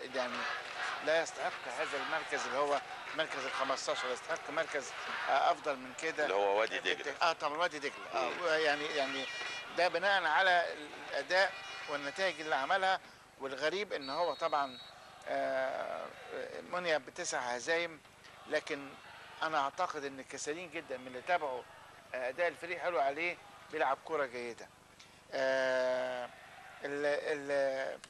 يعني لا يستحق هذا المركز اللي هو مركز ال 15 يستحق مركز آه، افضل من كده اللي هو وادي دجلة. اه طبعا وادي دجله اه مم. يعني يعني ده بناء على الاداء والنتائج اللي عملها والغريب ان هو طبعا آه، منيا بتسع هزايم لكن انا اعتقد ان كثيرين جدا من اللي تابعوا آه، اداء الفريق حلو عليه بيلعب كره جيده آه، ال ال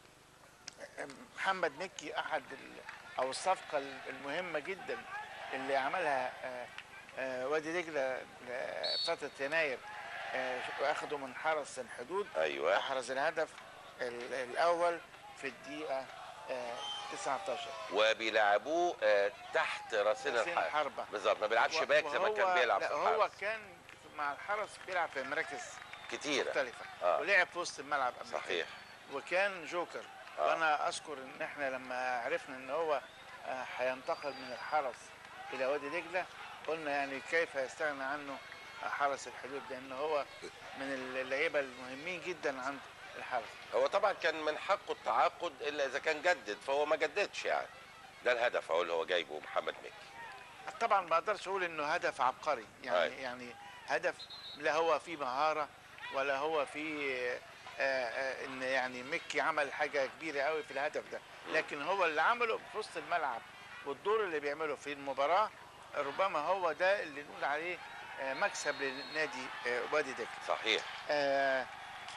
محمد مكي احد ال- او الصفقه المهمه جدا اللي عملها آه، آه، وادي دجله ل- فتره يناير آه، واخده من حرس الحدود ايوه احرز الهدف ال- الاول في الدقيقه آه، 19 وبيلعبوه آه، تحت راسين راسين الحرب الحربة. بالظبط ما بيلعبش و- باك زي ما كان وهو- بيلعب لا في هو الحرس كان مع الحرس بيلعب في مراكز كتيرة مختلفه آه. ولعب في وسط الملعب قبل كده. صحيح وكان جوكر آه. وانا اذكر ان احنا لما عرفنا ان هو آه، هينتقل من الحرس الى وادي دجله قلنا يعني كيف يستغنى عنه حرس الحدود لان هو من اللعيبه المهمين جدا عند الحرس هو طبعا كان من حقه التعاقد الا اذا كان جدد فهو ما جددش يعني ده الهدف اهو اللي هو جايبه محمد مكي طبعا ما اقدرش اقول انه هدف عبقري يعني أي. يعني هدف لا هو فيه مهاره ولا هو فيه آه، آه، ان يعني ميكي عمل حاجه كبيره قوي في الهدف ده لكن هو اللي عمله في وسط الملعب والدور اللي بيعمله في المباراه ربما هو ده اللي نقول عليه آه، مكسب لنادي آه، وادي دجله صحيح آه،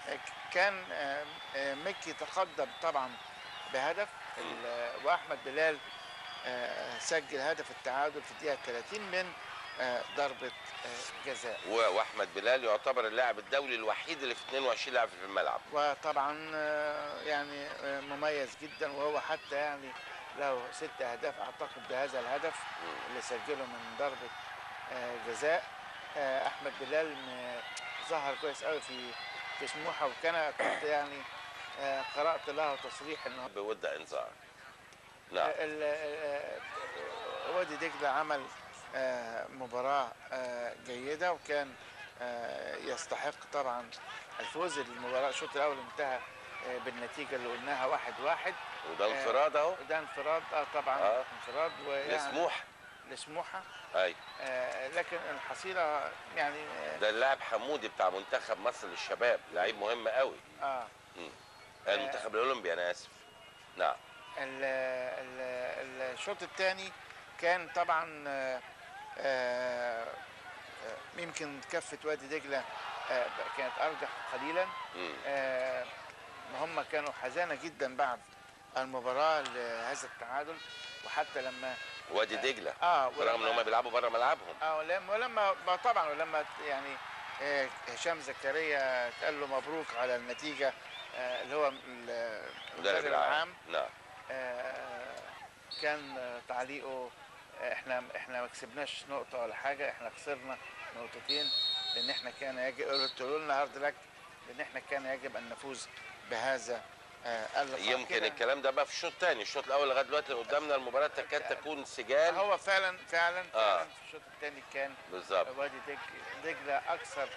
كان آه، آه، مكي تقدم طبعا بهدف ال- واحمد بلال آه، سجل هدف التعادل في الدقيقه 30 من آه، ضربه آه، جزاء و- واحمد بلال يعتبر اللاعب الدولي الوحيد اللي في 22 لاعب في الملعب وطبعا آه، يعني آه، مميز جدا وهو حتى يعني له ست اهداف اعتقد بهذا الهدف اللي سجله من ضربه آه، جزاء آه، احمد بلال م- ظهر كويس قوي في في سموحه وكان كنت يعني آه، قرات له تصريح انه بود انذار نعم ال- ال- وادي دجله عمل آه، مباراه آه، جيده وكان آه، يستحق طبعا الفوز المباراه الشوط الاول انتهى آه، بالنتيجه اللي قلناها واحد واحد وده انفراد اهو ده انفراد اه طبعا آه. انفراد ويعني لسموح لسموحه اي آه، لكن الحصيله يعني اه, ده اللاعب حمودي بتاع منتخب مصر للشباب لعيب مهم قوي آه المنتخب الاولمبي انا اسف نعم ال- ال- الشوط الثاني كان طبعا آه، آه، آه، يمكن كفه وادي دجله آه، كانت ارجح قليلا مم. آه، هم كانوا حزانه جدا بعد المباراه لهذا التعادل وحتى لما وادي دجله اه برغم ان هم بيلعبوا بره ملعبهم اه ولما ولما ما طبعا ولما يعني آه، هشام زكريا قال له مبروك على النتيجه آه، اللي هو ال- المدرب العام نعم آه، كان آه، تعليقه آه، احنا احنا ما كسبناش نقطه ولا حاجه احنا خسرنا نقطتين لان احنا كان يجب قلت له لنا هارد لك لان احنا كان يجب ان نفوز بهذا آه، اللقاء يمكن كده. الكلام ده بقى في الشوط الثاني الشوط الاول لغايه دلوقتي اللي قدامنا المباراه تكاد تكون سجال هو فعلا فعلا آه. فعلا في الشوط الثاني كان بالظبط وادي دج- دجله اكثر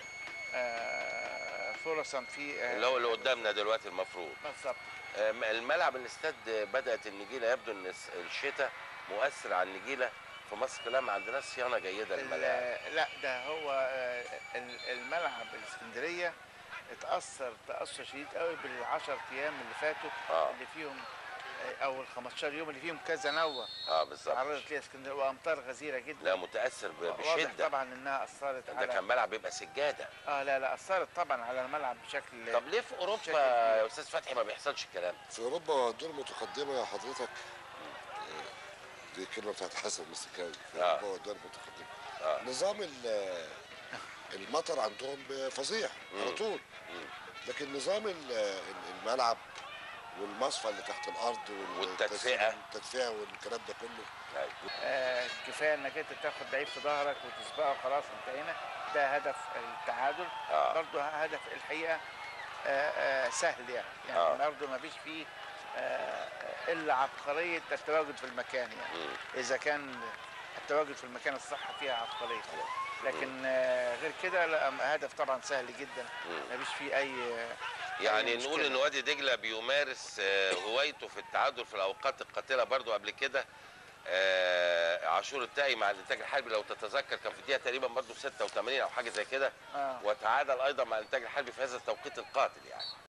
آه، فرصا في آه، اللي هو اللي قدامنا دلوقتي المفروض بالظبط آم، الملعب الاستاد بدات النجيله يبدو ان الس- الشتاء مؤثر على النجيله في مصر كلها ما عندناش صيانه جيده للملاعب ال- لا ده هو آه، ال- الملعب الاسكندريه اتاثر تاثر شديد قوي بالعشر ايام اللي فاتوا آه. اللي فيهم آه، او ال 15 يوم اللي فيهم كذا نوه اه بالظبط تعرضت ليها اسكندريه وامطار غزيره جدا لا متاثر ب- واضح بشده طبعا انها اثرت ده على كان ملعب بيبقى سجاده اه لا لا اثرت طبعا على الملعب بشكل طب ليه في اوروبا بشكل كبير. يا استاذ فتحي ما بيحصلش الكلام ده؟ في اوروبا دول متقدمه يا حضرتك آه، دي الكلمه بتاعت حسن مستكاوي في آه. اوروبا دول متقدمه آه. نظام ال- المطر عندهم فظيع على طول لكن نظام ال- الملعب والمصفى اللي تحت الارض وال- والتدفئة. والتدفئه والكلام ده كله أيوة. آه، كفايه انك انت تاخد لعيب في ظهرك وتسبقه وخلاص انتهينا ده هدف التعادل آه. برضه هدف الحقيقه آه، آه، سهل يعني يعني آه. برضه ما فيش فيه آه، الا عبقريه التواجد في المكان يعني مم. اذا كان التواجد في المكان الصح فيها عبقريه لكن آه، غير كده لا هدف طبعا سهل جدا مم. ما فيش فيه اي يعني أي نقول مشكلة. ان وادي دجله بيمارس آه، هوايته في التعادل في الاوقات القاتله برضو قبل كده آه، عاشور التقي مع الانتاج الحربي لو تتذكر كان في الدقيقه تقريبا برضو 86 او حاجه زي كده آه. وتعادل ايضا مع الانتاج الحربي في هذا التوقيت القاتل يعني